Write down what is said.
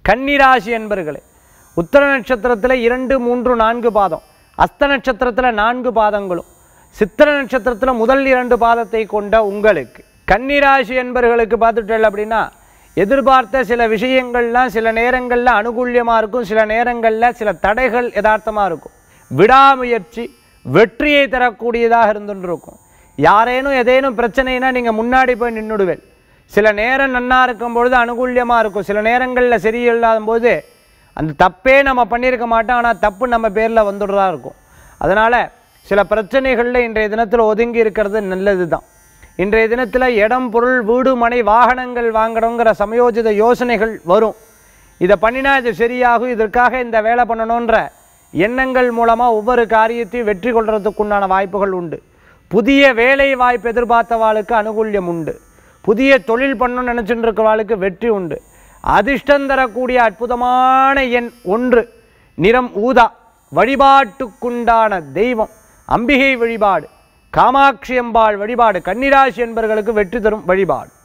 கன்னிராசி என்பர்களே உத்தர நட்சத்திரத்தில் இரண்டு மூன்று நான்கு பாதம் அஸ்த நட்சத்திரத்தில் நான்கு பாதங்களும் சித்திர நட்சத்திரத்தில் முதல் இரண்டு பாதத்தை கொண்ட உங்களுக்கு கன்னிராசி என்பர்களுக்கு பார்த்துட்டல் அப்படின்னா எதிர்பார்த்த சில விஷயங்கள்லாம் சில நேரங்களில் அனுகூல்யமாக இருக்கும் சில நேரங்களில் சில தடைகள் யதார்த்தமாக இருக்கும் விடாமுயற்சி வெற்றியை தரக்கூடியதாக இருந்துட்டு இருக்கும் யாரேனும் ஏதேனும் பிரச்சனைனா நீங்கள் முன்னாடி போய் நின்றுடுவேன் சில நேரம் நன்னா இருக்கும் பொழுது அனுகூல்யமாக இருக்கும் சில நேரங்களில் சரியில்லாத போது அந்த தப்பே நம்ம பண்ணியிருக்க மாட்டோம் ஆனால் தப்பு நம்ம பேரில் வந்துடுறதா இருக்கும் அதனால் சில பிரச்சனைகளில் இன்றைய தினத்தில் ஒதுங்கி இருக்கிறது நல்லது தான் இன்றைய தினத்தில் இடம் பொருள் வீடு மனை வாகனங்கள் வாங்கணுங்கிற சமயோஜித யோசனைகள் வரும் இதை பண்ணினா இது சரியாகும் இதற்காக இந்த வேலை பண்ணணுன்ற எண்ணங்கள் மூலமாக ஒவ்வொரு காரியத்தையும் வெற்றி கொள்றதுக்குண்டான வாய்ப்புகள் உண்டு புதிய வேலை வாய்ப்பு எதிர்பார்த்தவாளுக்கு அனுகூல்யம் உண்டு புதிய தொழில் பண்ணணும்னு நினச்சிட்டு இருக்கிறவாளுக்கு வெற்றி உண்டு அதிர்ஷ்டம் தரக்கூடிய அற்புதமான எண் ஒன்று நிறம் ஊதா வழிபாட்டுக்குண்டான தெய்வம் அம்பிகை வழிபாடு காமாட்சி அம்பாள் வழிபாடு கன்னிராசி என்பவர்களுக்கு வெற்றி தரும் வழிபாடு